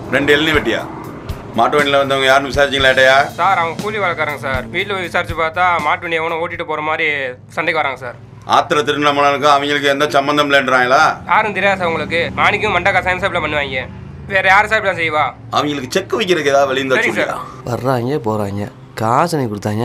ரெண்டு எழுநி வெட்டியா மாட்டு வண்டியில் வந்தவங்க யாருன்னு விசாரிச்சிங்களா ஏட்டையா சார் அவங்க கூலி வேலைக்காரங்க சார் வீட்டில் போய் விசாரிச்சு பார்த்தா மாட்டு வண்டி எவனோ ஓட்டிட்டு போகிற மாதிரி சண்டைக்கு வராங்க சார் ஆத்திர திருநமலனுக்கும் அவங்களுக்கு எந்த சம்மந்தம் இல்லைன்றாங்களா யாரும் தெரியாது சார் உங்களுக்கு மாணிக்கும் மண்டக்கா சயின்ஸ் சப்ளை பண்ணுவாங்க வேற யார் சார் இப்படி செய்வா அவங்களுக்கு செக் வைக்கிறதுக்கு ஏதாவது வழி இருந்தா சரி சொல்லியா சார். வர்றாங்க போகிறாங்க காசு நீ கொடுத்தாங்க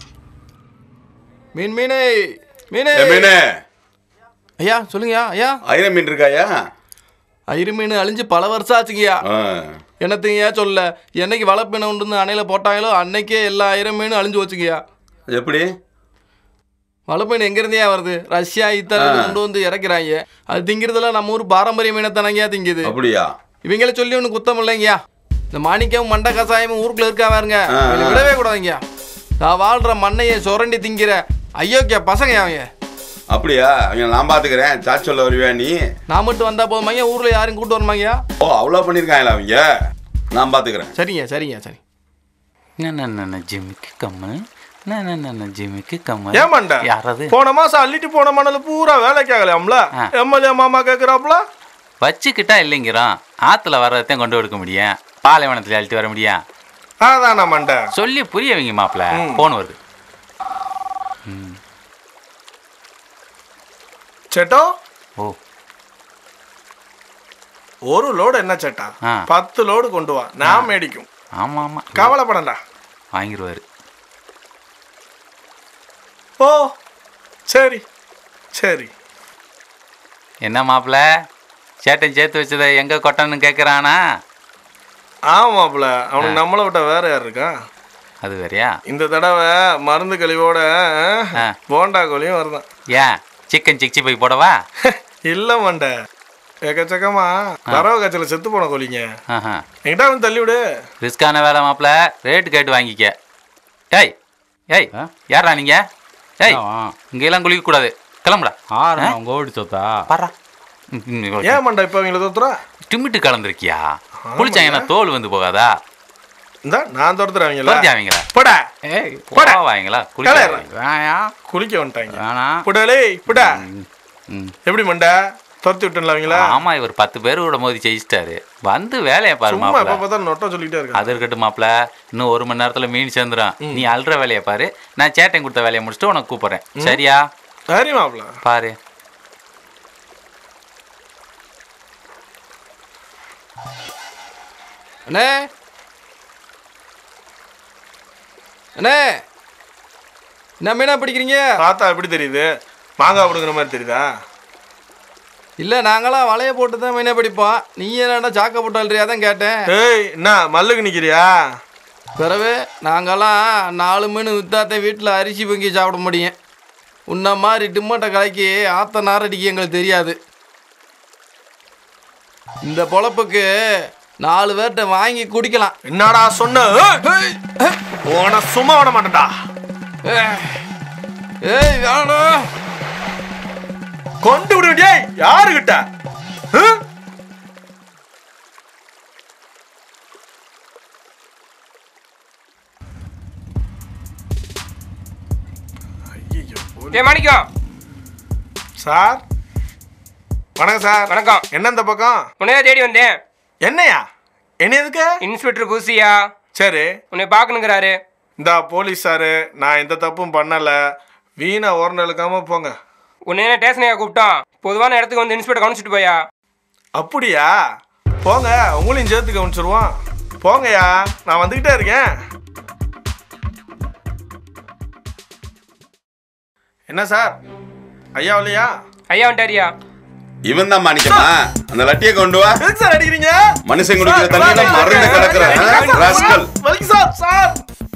மீன் மீனே மீனே ஏ மீனே ஐயா சொல்லுங்கய்யா ஐயா ஐர மீன் இருக்காயா ஐரு மீன் அழிஞ்சு பல வருஷம் ஆச்சுங்கய்யா ஆ. என்னத்தையா சொல்ல என்னைக்கு வளர்ப்பின உண்டு அணையில் போட்டாங்களோ அன்னைக்கே எல்லா ஐரம் மீனும் அழிஞ்சு வச்சுங்கய்யா எப்படி வளர்ப்பு எங்கேருந்தையா வருது ரஷ்யா இத்தாலி கொண்டு வந்து இறக்குறாங்க அது திங்கிறதுல நம்ம ஊர் பாரம்பரிய மீனை தானங்கயா திங்குது அப்படியா இவங்கள சொல்லி ஒன்று குத்தம் இல்லைங்கய்யா இந்த மாணிக்கம் மண்டை கசாயமும் ஊருக்குள்ள இருக்கா பாருங்க ஆ, ஆ. இவங்களை விடவே கூடாதுங்கய்யா நான் வாழ்ற மண்ணையை சுரண்டி திங்கிற ஐயோக்கிய பசங்க அவங்க அப்படியா அவங்க நான் பார்த்துக்கிறேன் சாட் சொல்ல வருவியா நீ நான் மட்டும் வந்தா போதுமாங்க ஊர்ல யாரும் கூட்டு வரமாங்கய்யா ஓ அவ்வளோ பண்ணியிருக்காங்களா அவங்க நான் பார்த்துக்கிறேன் சரிங்க சரிங்க சரி என்ன ஜிம்மிக்கு கம்மல் என்ன ஜிம்மிக்கு கம்மல் ஏமாண்டா யாராவது போன மாசம் அள்ளிட்டு போன மணல் பூரா வேலைக்கு ஆகலையாம்ல ஆ. எம்எல்ஏ மாமா கேக்குறாப்ல வச்சுக்கிட்டா இல்லைங்கிறோம் ஆத்துல வர்றதையும் கொண்டு கொடுக்க முடியும் பாலைவனத்துல அழுத்தி வர முடியும் அதானா மண்டை சொல்லி புரிய வைங்க மாப்பிள்ள ம். போன் வருது சேட்டோ ஓ ஒரு லோடு என்ன சேட்டா ஆ. பத்து லோடு கொண்டு வா நான் மேடிக்கும் ஆமா ஆமா கவலைப்படண்டா வாங்கிடுவாரு ஓ சரி சரி என்ன மாப்பிள்ள சேட்டன் சேர்த்து வச்சதை எங்க கொட்டன்னு கேட்குறானா ஆமாப்ல அவனுக்கு நம்மளை விட்ட வேற யார் இருக்கா அது வேறையா இந்த தடவை மருந்து கழிவோட ஆ. போண்டா கோழியும் வருதான் ஏன் சிக்கன் சிக்ஸ்டி போய் போடவா இல்ல மண்டை எக்கச்சக்கமா வரவ காய்ச்சல செத்து போன கோழிங்க ஆஹா என்கிட்ட வந்து தள்ளி விடு ரிஸ்கான வேலை மாப்பிள்ள ரேட்டு கேட்டு வாங்கிக்க ஏய் ஏய் யாரா நீங்க ஏய் இங்கெல்லாம் குளிக்க கூடாது கிளம்புடா ஆறு அவங்க ஓடி சொத்தா பாரா ஏன் மண்டை இப்ப அவங்கள தோத்துறா டிமிட்டு கலந்துருக்கியா குளிச்சாங்கன்னா தோல் வந்து போகாதா இந்த நான் துரத்துறேன் அவங்கள தோர்த்தி அவங்களா போடா ஏய் போடா. வாங்களா கிளறு. குளிக்க வேணா குளிக்க வந்துட்டாங்க வேணாம் புடாலே புடா ம். எப்படி மண்டை துரத்தி விட்டல அவங்கள ஆமா இவர் பத்து பேர் கூட மோதி ஜெயிச்சிட்டாரு வந்து வேலையை பாரு சும்மா எப்ப மாப்பிள்ள பார்த்தாலும் நொட்டம் சொல்லிட்டே இருக்கான் அது இருக்கட்டும் மாப்பிள்ள இன்னும் ஒரு மணி நேரத்துல மீன் சேர்ந்துடும் நீ அல்ற வேலையை பாரு நான் சேட்டன் கொடுத்த வேலையை முடிச்சுட்டு உனக்கு கூப்பிடுறேன் சரியா சரி மாப்பிள பாரு அண்ணே அண்ணே என்ன மீனா பிடிக்கிறீங்க பார்த்தா எப்படி தெரியுது மாங்காய் பிடுங்குற மாதிரி தெரியுதா இல்லை நாங்களாம் வலைய போட்டு தான் மீனை பிடிப்போம் நீ என்னடா சாக்க போட்டு அல்றியா தான் கேட்டேன் ஏய் என்ன மல்லுக்கு நிக்கிறியா பிறகு நாங்கெல்லாம் நாலு மீன் வித்தாத்தான் வீட்டில் அரிசி பொங்கி சாப்பிட முடியும் உன்ன மாதிரி டிம்மட்டை கலக்கி ஆத்த நாரடிக்கு எங்களுக்கு தெரியாது இந்த பொழப்புக்கு நாலு பேர்கிட்ட வாங்கி குடிக்கலாம் என்னடா சொன்ன உன சும்மா விட மாட்டேன்டா ஏய் வேணும் கொண்டு விடு டேய் யாருகிட்ட ஹம்? ஐயையோ, போலீஸ். ஏ மாணிக்கம் சார் வணக்கம் சார் வணக்கம். என்ன இந்த பக்கம் உன்னையா தேடி வந்தேன் என்னையா என்ன எதுக்கு இன்ஸ்பெக்டர் பூசியா சரி உன்னை பார்க்கணுங்கிறாரு இந்த போலீஸ் சாரு நான் எந்த தப்பும் பண்ணல வீணா ஓரණ இழுக்காம போங்க உன்னை என்ன டேஷனையா கூப்பிட்டோம் பொதுவான இடத்துக்கு வந்து இன்ஸ்பெக்டர் கவனிச்சிட்டு போயா அப்படியா போங்க உங்களையும் சேர்த்து கவனிச்சிருவோம் போங்கய்யா நான் வந்துக்கிட்டே இருக்கேன் என்ன சார் ஐயா இல்லையா ஐயா வந்துட்டாரியா இவன் தான் மாணிக்கமா அந்த லட்டியை கொண்டு வா எதுக்கு சார் அடிக்கிறீங்க மனுஷன் குடிக்கிற தண்ணியில மருந்து கலக்குற ராஸ்கல் வலிக்கு சார் சார்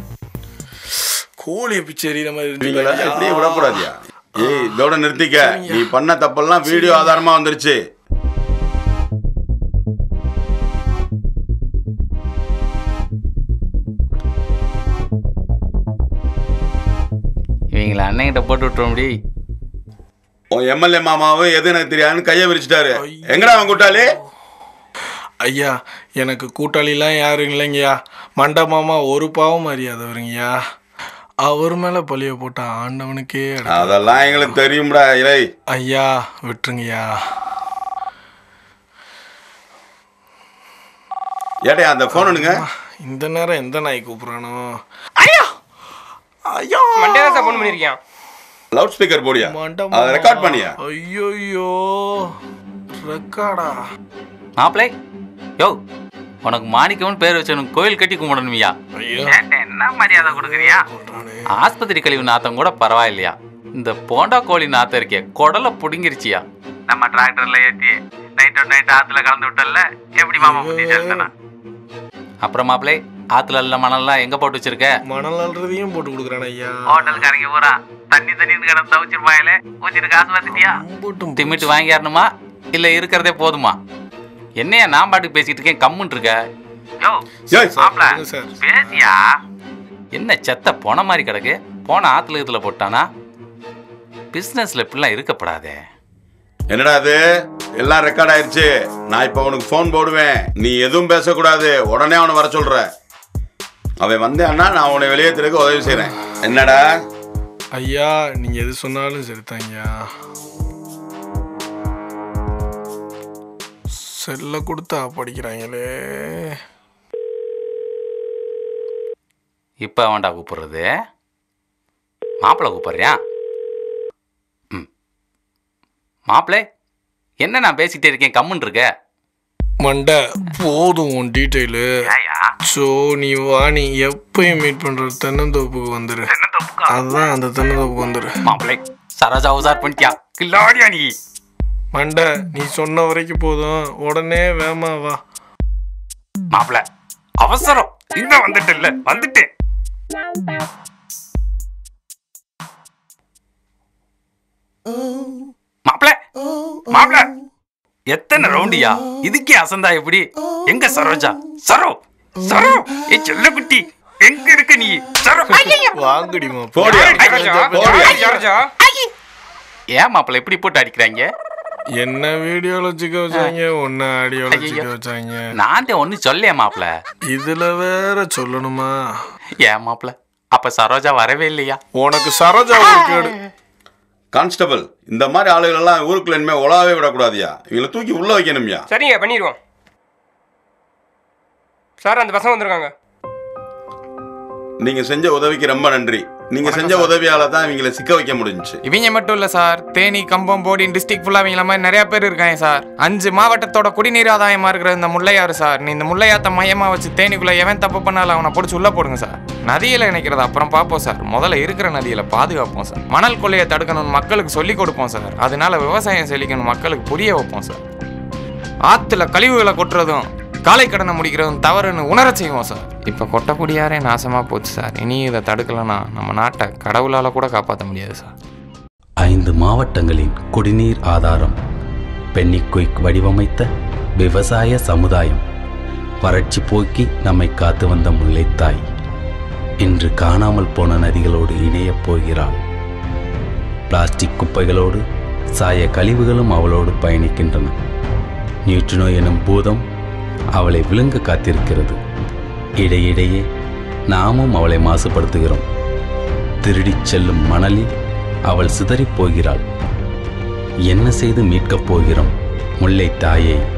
கோழி பிச்சேரி நம்ம இவங்கள இப்படியே விடக்கூடாதியா ஏய் இதோட நிறுத்திக்க நீ பண்ண தப்பெல்லாம் வீடியோ ஆதாரமா வந்துருச்சு இவங்கள அண்ணன்கிட்ட போட்டு விட்டுற முடி உன் எம்எல்ஏ மாமாவும் எது எனக்கு தெரியாதுன்னு கையை விரிச்சிட்டாரு எங்கடா அவன் கூட்டாளி ஐயா எனக்கு கூட்டாளிலாம் யாரும் இல்லைங்கய்யா மண்ட மாமா ஒரு பாவம் அறியாதவருங்கய்யா அவர் மேல பழிய போட்ட ஆண்டவனுக்கே அட- அதெல்லாம் எங்களுக்கு தெரியும்டா இலை ஐயா விட்டுருங்கய்யா ஏட்டையா அந்த ஃபோனுங்க இந்த நேரம் எந்த நாய் கூப்பிட்றானோ ஐயா ஐயா மண்டே தான் சார் ஃபோன் பண்ணியிருக்கேன் லவுட் ஸ்பீக்கர் போடியா மண்டபமா. அதை ரெக்கார்ட் பண்ணியா ஐயோயோ ரெக்கார்டா மாப்பிளை யோ உனக்கு மாணிக்கம்னு பேர் வச்சவனுக்கு கோயில் கட்டி கும்பிடணுமியா ஐயோ என்ன மரியாதை கொடுக்குறியா ஆஸ்பத்திரி கழிவு நாத்தம் கூட பரவாயில்லையா இந்த போண்டா கோழி நாத்தம் இருக்கே குடலை புடுங்கிருச்சியா நம்ம டிராக்டர்ல ஏத்தி நைட் நைட் ஆத்துல கலந்து விட்டல எப்படி மாமா புத்தி செலுத்தனா அப்புறம் மாப்பிளை ஆத்துல இல்ல மணல்லாம் எங்க போட்டு வச்சிருக்க மணல் அல்றதையும் போட்டு கொடுக்குறான் ஐயா ஹோட்டல்காரங்க பூரா தண்ணி தண்ணின்னு கிடந்து தவிச்சிருப்பாங்களே ஊத்திட்டு காசு பார்த்துட்டியா போட்டும் திமிட்டு வாங்கிடணுமா இல்ல இருக்கிறதே போதுமா என்னையா நான் பாட்டுக்கு பேசிட்டு இருக்கேன் கம்முன்னு இருக்க யோ ஏய், சொல்லுங்க சார் பேசியா என்ன செத்த போன மாதிரி கிடக்கு போன ஆத்துல இதுல போட்டானா பிசினஸ்ல இப்படிலாம் இருக்கப்படாதே என்னடா அது எல்லாம் ரெக்கார்ட் ஆயிருச்சு நான் இப்போ உனக்கு ஃபோன் போடுவேன் நீ எதுவும் பேசக்கூடாது உடனே அவனை வர சொல்ற அவன் வந்தேன்னா நான் உன்னை வெளியேற்றுறதுக்கு உதவி செய்றேன் என்னடா ஐயா நீங்க எது சொன்னாலும் சரிதான் ஐயா செல்ல கொடுத்தா படிக்கிறாங்களே இப்ப அவன்டா கூப்பிடுறது மாப்பிள்ளை கூப்பிடுறியா ம் மாப்பிள்ளை என்ன நான் பேசிட்டே இருக்கேன் கம்முன்னு இருக்க மண்டை போதும் உன் டீட்டெயிலு ஸோ நீ வா நீ எப்பயும் மீட் பண்ற தென்னந்தோப்புக்கு வந்துரு அதான் அந்த தென்னந்தோப்புக்கு வந்துரு மாப்பிள்ளை சரோஜா உசார் பண்ணிட்டியா கில்லாடியா நீ மண்டை நீ சொன்ன வரைக்கும் போதும் உடனே வேமா வா மாப்பிள்ளை அவசரம் இந்த வந்துட்டு இல்ல வந்துட்டேன் மாப்பிள்ள மாப்பிள்ள எத்தனை ரவுண்டியா இதுக்கே அசந்தா எப்படி எங்க சரோஜா சரோ சரோ ஏ செல்ல குட்டி எங்க இருக்க நீ சரோ ஐயையோ. வாங்கடிமா போடியா ராஜா போடியா ராஜா ஏன் மாப்பிள்ள இப்படி போட்டு அடிக்கிறாங்க என்ன வீடியோல வச்சுக்க வச்சாங்க ஒன்ன ஆடியோல வச்சுக்க ஐயையோ. வச்சாங்க நான் ஒன்னும் சொல்லையே மாப்பிள்ள இதுல வேற சொல்லணுமா ஏன் மாப்பிள்ள அப்ப சரோஜா வரவே இல்லையா உனக்கு சரோஜா ஒரு கேடு கான்ஸ்டபிள் இந்த மாதிரி ஆளுகள் எல்லாம் ஊருக்குள்ள இனிமே உலாவே விடக்கூடாதியா இவங்களை தூக்கி உள்ள வைக்கணும்யா சரிங்க பண்ணிடுவோம் சார் அந்த பசங்க வந்திருக்காங்க நீங்க செஞ்ச உதவிக்கு ரொம்ப நன்றி நீங்க செஞ்ச உதவியால தான் இவங்களை சிக்க வைக்க முடிஞ்சுச்சு இவங்க மட்டும் இல்லை சார் தேனி கம்பம் போடி டிஸ்ட்ரிக்ட் ஃபுல்லாக இவங்கள மாதிரி நிறைய பேர் இருக்காங்க சார் அஞ்சு மாவட்டத்தோட குடிநீர் ஆதாயமாக இருக்கிற இந்த முல்லையாறு சார் நீ இந்த முல்லையாத்த மையமாக வச்சு தேனிக்குள்ளே எவன் தப்பு பண்ணாலும் அவனை பிடிச்சி உள்ளே போடுங்க சார் நதியில் இணைக்கிறத அப்புறம் பார்ப்போம் சார் முதல்ல இருக்கிற நதியில் பாதுகாப்போம் சார் மணல் கொள்ளையை தடுக்கணும்னு மக்களுக்கு சொல்லிக் கொடுப்போம் சார் அதனால விவசாயம் செழிக்கணும் மக்களுக்கு புரிய வைப்போம் சார் ஆற்றுல கழிவுகளை கொட்டுறதும் காலை கடனை முடிக்கிறதும் தவறுன்னு உணரச் செய்வோம் சார் இப்போ கொட்டக்குடியாரே நாசமாக போச்சு சார் இனி இதை தடுக்கலைன்னா நம்ம நாட்டை கடவுளால் கூட காப்பாற்ற முடியாது சார் ஐந்து மாவட்டங்களின் குடிநீர் ஆதாரம் பென்னிக்குயிக் வடிவமைத்த விவசாய சமுதாயம் வறட்சி போக்கி நம்மை காத்து வந்த முல்லைத்தாய் இன்று காணாமல் போன நதிகளோடு இணையப் போகிறாள் பிளாஸ்டிக் குப்பைகளோடு சாய கழிவுகளும் அவளோடு பயணிக்கின்றன நியூட்ரினோ எனும் பூதம் அவளை விழுங்க காத்திருக்கிறது இடையிடையே நாமும் அவளை மாசுபடுத்துகிறோம் திருடிச் செல்லும் மணலில் அவள் சிதறிப் போகிறாள் என்ன செய்து மீட்கப் போகிறோம் முல்லை தாயை